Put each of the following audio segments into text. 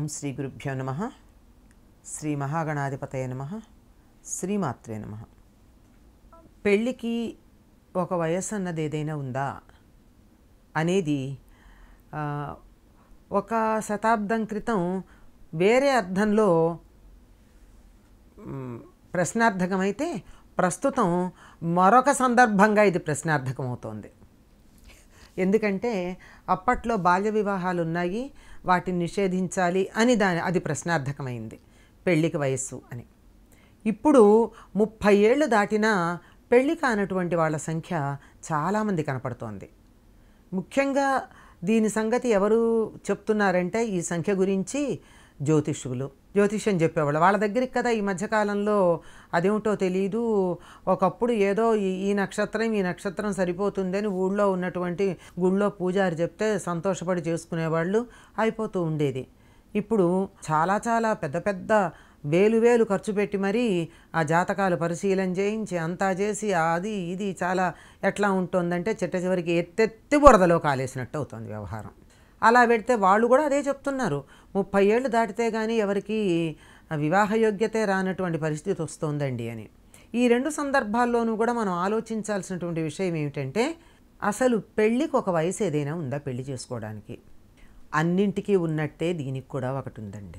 శ్రీ గురుభ్యో నమ శ్రీ మహాగణాధిపతయ నమ శ్రీమాత్రే నమ పెళ్ళికి ఒక వయస్సు అన్నది ఏదైనా ఉందా అనేది ఆ, ఒక శతాబ్దం క్రితం వేరే అర్థంలో మ్, ప్రశ్నార్థకమైతే ప్రస్తుతం మరొక సందర్భంగా ఇది ప్రశ్నార్థకం అవుతోంది ఎందుకంటే అప్పట్లో బాల్య వివాహాలు ఉన్నాయి వాటిని నిషేధించాలి అని దాని అది ప్రశ్నార్థకమైంది పెళ్ళికి వయస్సు అని ఇప్పుడు ముప్పై ఏళ్ళు దాటినా పెళ్ళి కానటువంటి వాళ్ళ సంఖ్య చాలామంది కనపడుతోంది ముఖ్యంగా దీని సంగతి ఎవరు చెప్తున్నారంటే ఈ సంఖ్య గురించి జ్యోతిష్యులు జ్యోతిష్యం చెప్పేవాళ్ళు వాళ్ళ దగ్గరికి కదా ఈ మధ్యకాలంలో అదేమిటో తెలియదు ఒకప్పుడు ఏదో ఈ ఈ నక్షత్రం ఈ నక్షత్రం సరిపోతుందని ఊళ్ళో ఉన్నటువంటి గుళ్ళో పూజారి చెప్తే సంతోషపడి చేసుకునేవాళ్ళు అయిపోతూ ఉండేది ఇప్పుడు చాలా చాలా పెద్ద పెద్ద వేలు వేలు ఖర్చు పెట్టి మరీ ఆ జాతకాలు పరిశీలన చేయించి అంతా చేసి అది ఇది చాలా ఎట్లా ఉంటుందంటే చిట్ట చివరికి ఎత్తెత్తి బురదలో కాలేసినట్టు అవుతుంది వ్యవహారం అలా పెడితే వాళ్ళు కూడా అదే చెప్తున్నారు ముప్పై ఏళ్ళు దాటితే కానీ ఎవరికి ఆ వివాహ యోగ్యతే రానటువంటి పరిస్థితి వస్తుందండి అని ఈ రెండు సందర్భాల్లోనూ కూడా మనం ఆలోచించాల్సినటువంటి విషయం ఏమిటంటే అసలు పెళ్ళికి ఒక వయసు ఏదైనా ఉందా పెళ్లి చేసుకోవడానికి అన్నింటికీ ఉన్నట్టే దీనికి కూడా ఒకటి ఉందండి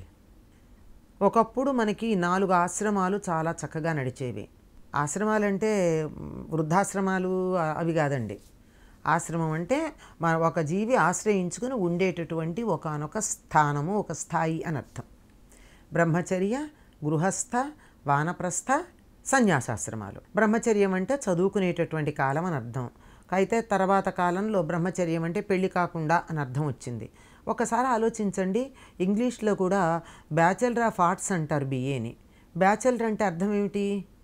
ఒకప్పుడు మనకి నాలుగు ఆశ్రమాలు చాలా చక్కగా నడిచేవి ఆశ్రమాలంటే మ్, వృద్ధాశ్రమాలు ఆ- అవి కాదండి ఆశ్రమం అంటే మన ఒక జీవి ఆశ్రయించుకుని ఉండేటటువంటి ఒకనొక స్థానము ఒక స్థాయి అని అర్థం బ్రహ్మచర్య గృహస్థ వానప్రస్థ సన్యాసాశ్రమాలు బ్రహ్మచర్యం అంటే చదువుకునేటటువంటి కాలం అని అర్థం అయితే తర్వాత కాలంలో బ్రహ్మచర్యం అంటే పెళ్లి కాకుండా అని అర్థం వచ్చింది ఒకసారి ఆలోచించండి ఇంగ్లీష్లో కూడా బ్యాచిలర్ ఆఫ్ ఆర్ట్స్ అంటారు బిఏని బ్యాచిలర్ అంటే అర్థం ఏమిటి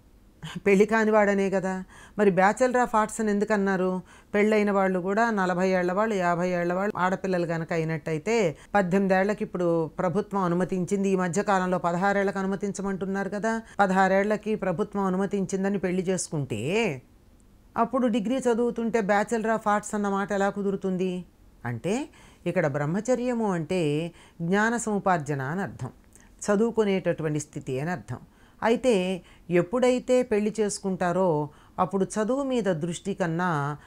పెళ్లి కానివాడనే కదా మరి బ్యాచిలర్ ఆఫ్ ఆర్ట్స్ అని ఎందుకు అన్నారు పెళ్ళైన వాళ్ళు కూడా నలభై ఏళ్ల వాళ్ళు యాభై ఏళ్ల వాళ్ళు ఆడపిల్లలు కనుక అయినట్టయితే పద్దెనిమిది ఏళ్లకి ఇప్పుడు ప్రభుత్వం అనుమతించింది ఈ మధ్య కాలంలో పదహారేళ్లకు అనుమతించమంటున్నారు కదా పదహారేళ్లకి ప్రభుత్వం అనుమతించిందని పెళ్లి చేసుకుంటే అప్పుడు డిగ్రీ చదువుతుంటే బ్యాచిలర్ ఆఫ్ ఆర్ట్స్ అన్న మాట ఎలా కుదురుతుంది అంటే ఇక్కడ బ్రహ్మచర్యము అంటే జ్ఞాన సముపార్జన అని అర్థం చదువుకునేటటువంటి స్థితి అని అర్థం అయితే ఎప్పుడైతే పెళ్లి చేసుకుంటారో అప్పుడు చదువు మీద దృష్టి కన్నా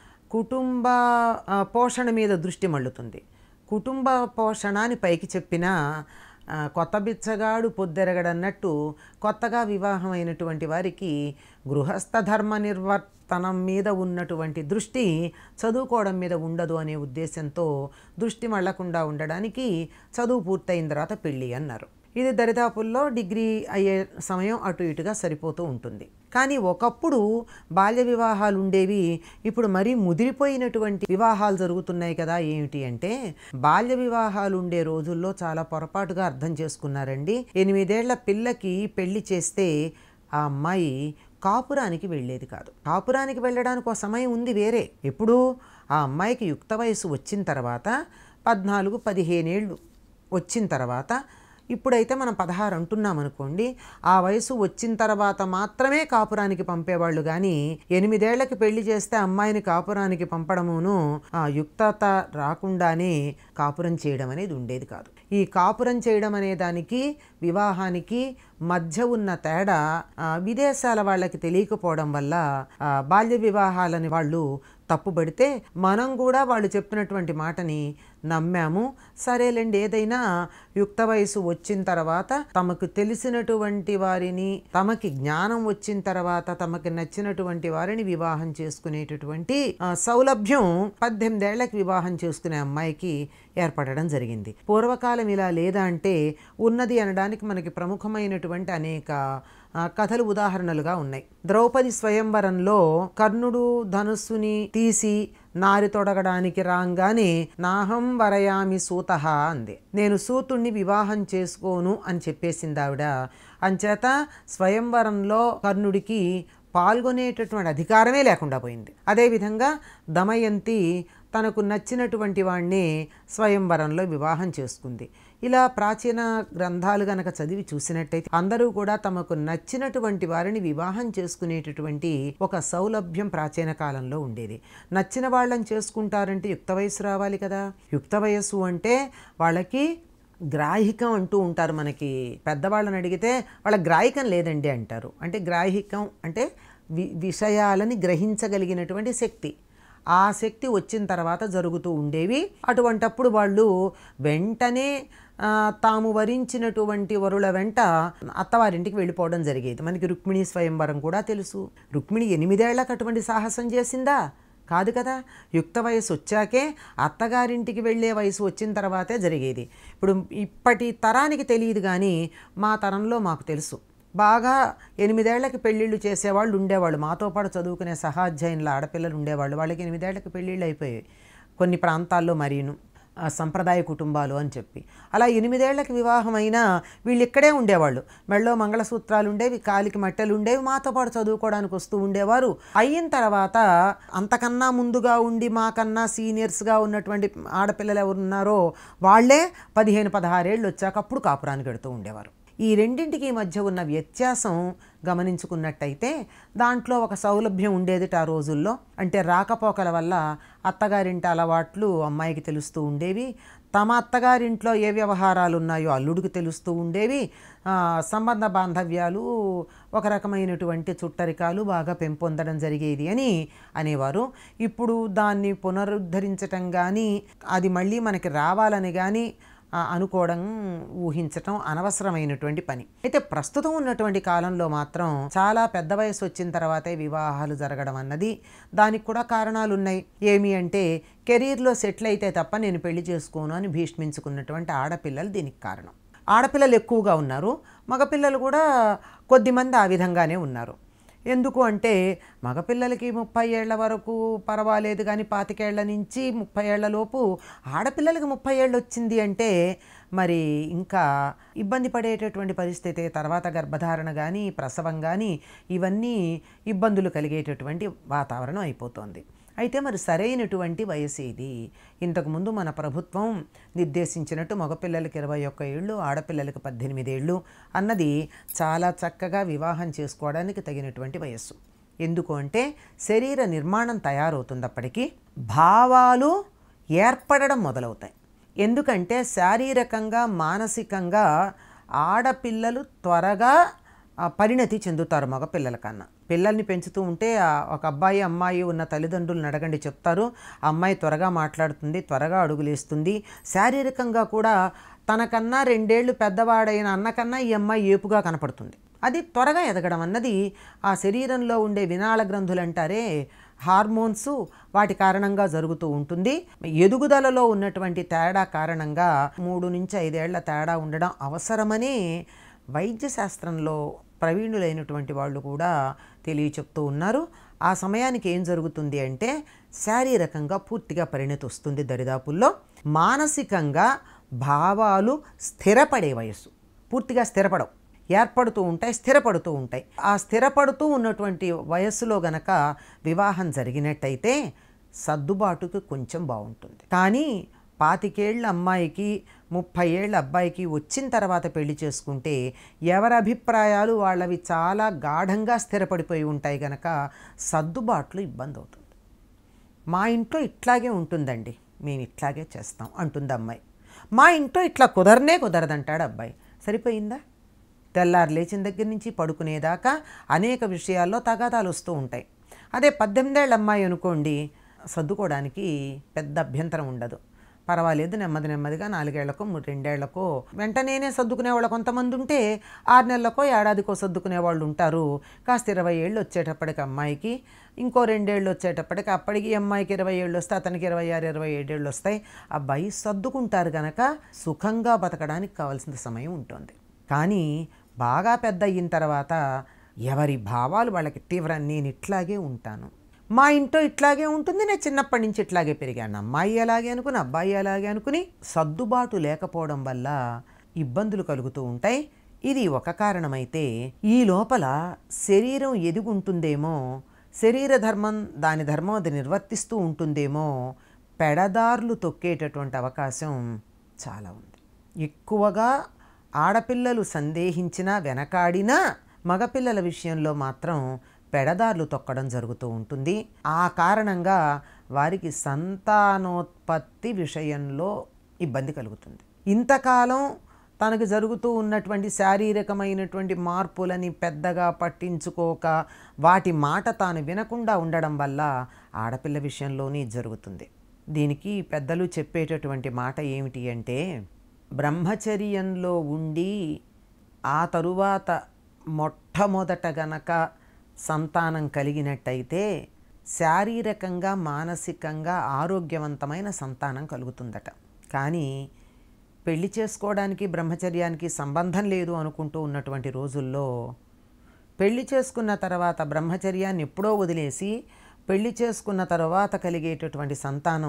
కుటుంబ ఆ, పోషణ మీద దృష్టి మళ్ళుతుంది కుటుంబ పోషణ అని పైకి చెప్పినా ఆ, కొత్త బిచ్చగాడు పొద్దెరగడన్నట్టు కొత్తగా వివాహమైనటువంటి వారికి గృహస్థ ధర్మ నిర్వర్తనం మీద ఉన్నటువంటి దృష్టి చదువుకోవడం మీద ఉండదు అనే ఉద్దేశంతో దృష్టి మళ్ళకుండా ఉండడానికి చదువు పూర్తయిన తర్వాత పెళ్ళి అన్నారు ఇది దరిదాపుల్లో డిగ్రీ అయ్యే సమయం అటు ఇటుగా సరిపోతూ ఉంటుంది కానీ ఒకప్పుడు బాల్య వివాహాలు ఉండేవి ఇప్పుడు మరీ ముదిరిపోయినటువంటి వివాహాలు జరుగుతున్నాయి కదా ఏమిటి అంటే బాల్య వివాహాలు ఉండే రోజుల్లో చాలా పొరపాటుగా అర్థం చేసుకున్నారండి ఎనిమిదేళ్ల పిల్లకి పెళ్లి చేస్తే ఆ అమ్మాయి కాపురానికి వెళ్ళేది కాదు కాపురానికి వెళ్ళడానికి ఒక సమయం ఉంది వేరే ఎప్పుడు ఆ అమ్మాయికి యుక్త వయసు వచ్చిన తర్వాత పద్నాలుగు పదిహేనేళ్ళు వచ్చిన తర్వాత ఇప్పుడైతే మనం పదహారు అంటున్నాం అనుకోండి ఆ వయసు వచ్చిన తర్వాత మాత్రమే కాపురానికి పంపేవాళ్ళు కానీ ఎనిమిదేళ్లకి పెళ్లి చేస్తే అమ్మాయిని కాపురానికి పంపడమును ఆ యుక్తత రాకుండానే కాపురం చేయడం అనేది ఉండేది కాదు ఈ కాపురం చేయడం అనే దానికి వివాహానికి మధ్య ఉన్న తేడా ఆ, విదేశాల వాళ్ళకి తెలియకపోవడం వల్ల ఆ, బాల్య వివాహాలని వాళ్ళు తప్పుపడితే మనం కూడా వాళ్ళు చెప్పినటువంటి మాటని నమ్మాము సరేలేండి ఏదైనా యుక్త వయసు వచ్చిన తర్వాత తమకు తెలిసినటువంటి వారిని తమకి జ్ఞానం వచ్చిన తర్వాత తమకి నచ్చినటువంటి వారిని వివాహం చేసుకునేటటువంటి ఆ, సౌలభ్యం పద్దెనిమిదేళ్లకి వివాహం చేసుకునే అమ్మాయికి ఏర్పడడం జరిగింది పూర్వకాలం ఇలా లేదా అంటే ఉన్నది అనడానికి మనకి ప్రముఖమైనటువంటి అనేక ఆ, కథలు ఉదాహరణలుగా ఉన్నాయి ద్రౌపది స్వయంవరంలో కర్ణుడు ధనుస్సుని తీసి నారి తొడగడానికి రాగానే నాహం వరయామి సూత అంది నేను సూతుణ్ణి వివాహం చేసుకోను అని చెప్పేసింది ఆవిడ అంచేత స్వయంవరంలో కర్ణుడికి పాల్గొనేటటువంటి అధికారమే లేకుండా పోయింది అదేవిధంగా దమయంతి తనకు నచ్చినటువంటి వాణ్ణి స్వయంవరంలో వివాహం చేసుకుంది ఇలా ప్రాచీన గ్రంథాలు గనక చదివి చూసినట్టయితే అందరూ కూడా తమకు నచ్చినటువంటి వారిని వివాహం చేసుకునేటటువంటి ఒక సౌలభ్యం ప్రాచీన కాలంలో ఉండేది నచ్చిన వాళ్ళని చేసుకుంటారంటే యుక్త వయసు రావాలి కదా యుక్త వయస్సు అంటే వాళ్ళకి గ్రాహికం అంటూ ఉంటారు మనకి పెద్దవాళ్ళని అడిగితే వాళ్ళ గ్రాహికం లేదండి అంటారు అంటే గ్రాహికం అంటే వి విషయాలని గ్రహించగలిగినటువంటి శక్తి ఆ శక్తి వచ్చిన తర్వాత జరుగుతూ ఉండేవి అటువంటప్పుడు వాళ్ళు వెంటనే ఆ, తాము వరించినటువంటి వరుల వెంట అత్తవారింటికి వెళ్ళిపోవడం జరిగేది మనకి రుక్మిణి స్వయంవరం కూడా తెలుసు రుక్మిణి ఎనిమిదేళ్లకు అటువంటి సాహసం చేసిందా కాదు కదా యుక్త వయసు వచ్చాకే అత్తగారింటికి వెళ్ళే వయసు వచ్చిన తర్వాతే జరిగేది ఇప్పుడు ఇప్పటి తరానికి తెలియదు కానీ మా తరంలో మాకు తెలుసు బాగా ఎనిమిదేళ్లకి పెళ్ళిళ్ళు చేసేవాళ్ళు ఉండేవాళ్ళు మాతో పాటు చదువుకునే సహాధ్యాయుల ఆడపిల్లలు ఉండేవాళ్ళు వాళ్ళకి ఎనిమిదేళ్లకి పెళ్ళిళ్ళు అయిపోయాయి కొన్ని ప్రాంతాల్లో మరీను ఆ, సంప్రదాయ కుటుంబాలు అని చెప్పి అలా ఎనిమిదేళ్లకి వివాహమైనా వీళ్ళు ఇక్కడే ఉండేవాళ్ళు మెళ్ళో మంగళసూత్రాలు ఉండేవి కాలికి మట్టెలు ఉండేవి మాతో పాటు చదువుకోవడానికి వస్తూ ఉండేవారు అయిన తర్వాత అంతకన్నా ముందుగా ఉండి మాకన్నా సీనియర్స్గా ఉన్నటువంటి ఆడపిల్లలు ఎవరు ఉన్నారో వాళ్ళే పదిహేను పదహారేళ్ళు వచ్చాక అప్పుడు కాపురానికి వెడుతూ ఉండేవారు ఈ రెండింటికి మధ్య ఉన్న వ్యత్యాసం గమనించుకున్నట్టయితే దాంట్లో ఒక సౌలభ్యం ఉండేది ఆ రోజుల్లో అంటే రాకపోకల వల్ల అత్తగారింటి అలవాట్లు అమ్మాయికి తెలుస్తూ ఉండేవి తమ అత్తగారింట్లో ఏ వ్యవహారాలు ఉన్నాయో అల్లుడికి తెలుస్తూ ఉండేవి ఆ, సంబంధ బాంధవ్యాలు ఒక రకమైనటువంటి చుట్టరికాలు బాగా పెంపొందడం జరిగేది అని అనేవారు ఇప్పుడు దాన్ని పునరుద్ధరించటం కానీ అది మళ్ళీ మనకి రావాలని కానీ ఆ, అనుకోవడం ఊహించటం అనవసరమైనటువంటి పని అయితే ప్రస్తుతం ఉన్నటువంటి కాలంలో మాత్రం చాలా పెద్ద వయసు వచ్చిన తర్వాతే వివాహాలు జరగడం అన్నది దానికి కూడా కారణాలు ఉన్నాయి ఏమి అంటే కెరీర్లో సెటిల్ అయితే తప్ప నేను పెళ్లి చేసుకోను అని భీష్మించుకున్నటువంటి ఆడపిల్లలు దీనికి కారణం ఆడపిల్లలు ఎక్కువగా ఉన్నారు మగపిల్లలు కూడా కొద్దిమంది ఆ విధంగానే ఉన్నారు ఎందుకు అంటే మగపిల్లలకి ముప్పై ఏళ్ల వరకు పర్వాలేదు కానీ పాతికేళ్ల నుంచి ముప్పై ఏళ్ల లోపు ఆడపిల్లలకి ముప్పై ఏళ్ళు వచ్చింది అంటే మరి ఇంకా ఇబ్బంది పడేటటువంటి పరిస్థితి తర్వాత గర్భధారణ కానీ ప్రసవం కానీ ఇవన్నీ ఇబ్బందులు కలిగేటటువంటి వాతావరణం అయిపోతుంది అయితే మరి సరైనటువంటి వయసు ఇది ఇంతకుముందు మన ప్రభుత్వం నిర్దేశించినట్టు మగపిల్లలకి ఇరవై ఒక్క ఏళ్ళు ఆడపిల్లలకి పద్దెనిమిది ఏళ్ళు అన్నది చాలా చక్కగా వివాహం చేసుకోవడానికి తగినటువంటి వయస్సు ఎందుకు అంటే శరీర నిర్మాణం తయారవుతుంది అప్పటికి భావాలు ఏర్పడడం మొదలవుతాయి ఎందుకంటే శారీరకంగా మానసికంగా ఆడపిల్లలు త్వరగా ఆ, పరిణతి చెందుతారు మగపిల్లల కన్నా పిల్లల్ని పెంచుతూ ఉంటే ఆ, ఒక అబ్బాయి అమ్మాయి ఉన్న తల్లిదండ్రులను అడగండి చెప్తారు ఆ అమ్మాయి త్వరగా మాట్లాడుతుంది త్వరగా అడుగులేస్తుంది శారీరకంగా కూడా తనకన్నా రెండేళ్లు పెద్దవాడైన అన్నకన్నా ఈ అమ్మాయి ఏపుగా కనపడుతుంది అది త్వరగా ఎదగడం అన్నది ఆ శరీరంలో ఉండే వినాళ గ్రంథులు అంటారే హార్మోన్స్ వాటి కారణంగా జరుగుతూ ఉంటుంది ఎదుగుదలలో ఉన్నటువంటి తేడా కారణంగా మూడు నుంచి ఐదేళ్ల తేడా ఉండడం అవసరమని వైద్య శాస్త్రంలో ప్రవీణులైనటువంటి వాళ్ళు కూడా తెలియచెప్తూ ఉన్నారు ఆ సమయానికి ఏం జరుగుతుంది అంటే శారీరకంగా పూర్తిగా పరిణతి వస్తుంది దరిదాపుల్లో మానసికంగా భావాలు స్థిరపడే వయస్సు పూర్తిగా స్థిరపడవు ఏర్పడుతూ ఉంటాయి స్థిరపడుతూ ఉంటాయి ఆ స్థిరపడుతూ ఉన్నటువంటి వయస్సులో గనక వివాహం జరిగినట్టయితే సర్దుబాటుకి కొంచెం బాగుంటుంది కానీ పాతికేళ్ళ అమ్మాయికి ముప్పై ఏళ్ళ అబ్బాయికి వచ్చిన తర్వాత పెళ్లి చేసుకుంటే ఎవరి అభిప్రాయాలు వాళ్ళవి చాలా గాఢంగా స్థిరపడిపోయి ఉంటాయి గనక సర్దుబాట్లు ఇబ్బంది అవుతుంది మా ఇంట్లో ఇట్లాగే ఉంటుందండి మేము ఇట్లాగే చేస్తాం అంటుంది అమ్మాయి మా ఇంట్లో ఇట్లా కుదరనే కుదరదంటాడు అబ్బాయి సరిపోయిందా తెల్లారు లేచిన దగ్గర నుంచి పడుకునేదాకా అనేక విషయాల్లో తగాదాలు వస్తూ ఉంటాయి అదే పద్దెనిమిదేళ్ళ అమ్మాయి అనుకోండి సర్దుకోవడానికి పెద్ద అభ్యంతరం ఉండదు పర్వాలేదు నెమ్మది నెమ్మదిగా నాలుగేళ్లకో మూడు రెండేళ్లకో వెంటనేనే సర్దుకునే వాళ్ళు కొంతమంది ఉంటే ఆరు నెలలకో ఏడాదికో సర్దుకునే వాళ్ళు ఉంటారు కాస్త ఇరవై ఏళ్ళు వచ్చేటప్పటికి అమ్మాయికి ఇంకో రెండేళ్ళు వచ్చేటప్పటికి అప్పటికి ఈ అమ్మాయికి ఇరవై ఏళ్ళు వస్తే అతనికి ఇరవై ఆరు ఇరవై ఏడేళ్ళు వస్తాయి అబ్బాయి సర్దుకుంటారు కనుక సుఖంగా బతకడానికి కావాల్సిన సమయం ఉంటుంది కానీ బాగా పెద్ద అయిన తర్వాత ఎవరి భావాలు వాళ్ళకి తీవ్ర నేను ఇట్లాగే ఉంటాను మా ఇంట్లో ఇట్లాగే ఉంటుంది నేను చిన్నప్పటి నుంచి ఇట్లాగే పెరిగాను అమ్మాయి అలాగే అనుకుని అబ్బాయి అలాగే అనుకుని సర్దుబాటు లేకపోవడం వల్ల ఇబ్బందులు కలుగుతూ ఉంటాయి ఇది ఒక కారణమైతే ఈ లోపల శరీరం ఎదుగుంటుందేమో శరీర ధర్మం దాని ధర్మం అది నిర్వర్తిస్తూ ఉంటుందేమో పెడదారులు తొక్కేటటువంటి అవకాశం చాలా ఉంది ఎక్కువగా ఆడపిల్లలు సందేహించినా వెనకాడినా మగపిల్లల విషయంలో మాత్రం పెడదారులు తొక్కడం జరుగుతూ ఉంటుంది ఆ కారణంగా వారికి సంతానోత్పత్తి విషయంలో ఇబ్బంది కలుగుతుంది ఇంతకాలం తనకు జరుగుతూ ఉన్నటువంటి శారీరకమైనటువంటి మార్పులని పెద్దగా పట్టించుకోక వాటి మాట తాను వినకుండా ఉండడం వల్ల ఆడపిల్ల విషయంలోనే జరుగుతుంది దీనికి పెద్దలు చెప్పేటటువంటి మాట ఏమిటి అంటే బ్రహ్మచర్యంలో ఉండి ఆ తరువాత మొట్టమొదట గనక సంతానం కలిగినట్టయితే శారీరకంగా మానసికంగా ఆరోగ్యవంతమైన సంతానం కలుగుతుందట కానీ పెళ్లి చేసుకోవడానికి బ్రహ్మచర్యానికి సంబంధం లేదు అనుకుంటూ ఉన్నటువంటి రోజుల్లో పెళ్లి చేసుకున్న తర్వాత బ్రహ్మచర్యాన్ని ఎప్పుడో వదిలేసి పెళ్లి చేసుకున్న తర్వాత కలిగేటటువంటి సంతానం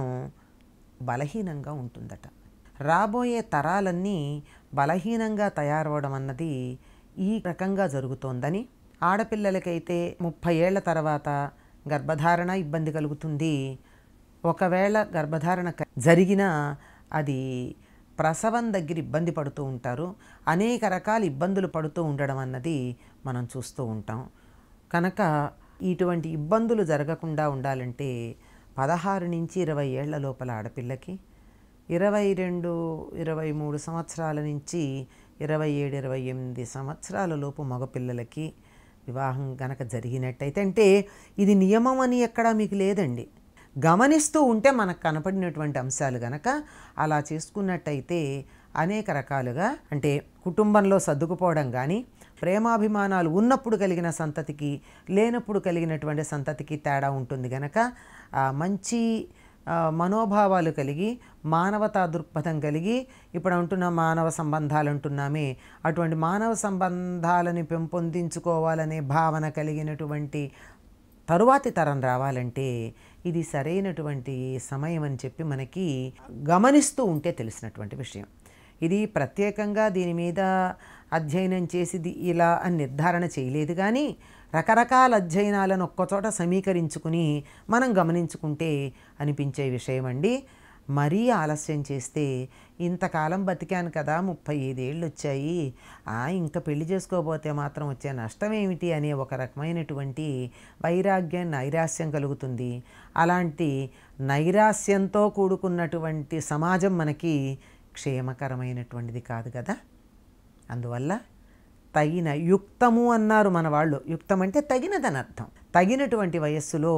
బలహీనంగా ఉంటుందట రాబోయే తరాలన్నీ బలహీనంగా తయారవడం అన్నది ఈ రకంగా జరుగుతోందని ఆడపిల్లలకైతే ముప్పై ఏళ్ల తర్వాత గర్భధారణ ఇబ్బంది కలుగుతుంది ఒకవేళ గర్భధారణ క- జరిగినా అది ప్రసవం దగ్గర ఇబ్బంది పడుతూ ఉంటారు అనేక రకాల ఇబ్బందులు పడుతూ ఉండడం అన్నది మనం చూస్తూ ఉంటాం కనుక ఇటువంటి ఇబ్బందులు జరగకుండా ఉండాలంటే పదహారు నుంచి ఇరవై ఏళ్ల లోపల ఆడపిల్లకి ఇరవై రెండు ఇరవై మూడు సంవత్సరాల నుంచి ఇరవై ఏడు ఇరవై ఎనిమిది సంవత్సరాల లోపు మగపిల్లలకి వివాహం గనక జరిగినట్టయితే అంటే ఇది నియమం అని ఎక్కడా మీకు లేదండి గమనిస్తూ ఉంటే మనకు కనపడినటువంటి అంశాలు గనక అలా చేసుకున్నట్టయితే అనేక రకాలుగా అంటే కుటుంబంలో సర్దుకుపోవడం కానీ ప్రేమాభిమానాలు ఉన్నప్పుడు కలిగిన సంతతికి లేనప్పుడు కలిగినటువంటి సంతతికి తేడా ఉంటుంది గనక ఆ మంచి ఆ, మనోభావాలు కలిగి మానవతా దృక్పథం కలిగి ఇప్పుడు అంటున్న మానవ సంబంధాలు అంటున్నామే అటువంటి మానవ సంబంధాలని పెంపొందించుకోవాలనే భావన కలిగినటువంటి తరువాతి తరం రావాలంటే ఇది సరైనటువంటి సమయం అని చెప్పి మనకి గమనిస్తూ ఉంటే తెలిసినటువంటి విషయం ఇది ప్రత్యేకంగా దీని మీద అధ్యయనం చేసిది ఇలా అని నిర్ధారణ చేయలేదు కానీ రకరకాల అధ్యయనాలను ఒక్కచోట సమీకరించుకుని మనం గమనించుకుంటే అనిపించే విషయం అండి మరీ ఆలస్యం చేస్తే ఇంతకాలం బతికాను కదా ముప్పై ఐదేళ్ళు వచ్చాయి ఆ ఇంకా పెళ్లి చేసుకోబోతే మాత్రం వచ్చే నష్టం ఏమిటి అనే ఒక రకమైనటువంటి వైరాగ్యం నైరాస్యం కలుగుతుంది అలాంటి నైరాస్యంతో కూడుకున్నటువంటి సమాజం మనకి క్షేమకరమైనటువంటిది కాదు కదా అందువల్ల తగిన యుక్తము అన్నారు మన వాళ్ళు యుక్తం అంటే తగినదని అర్థం తగినటువంటి వయస్సులో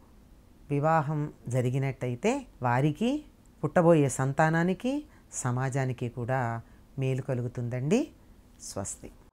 వివాహం జరిగినట్టయితే వారికి పుట్టబోయే సంతానానికి సమాజానికి కూడా మేలు కలుగుతుందండి స్వస్తి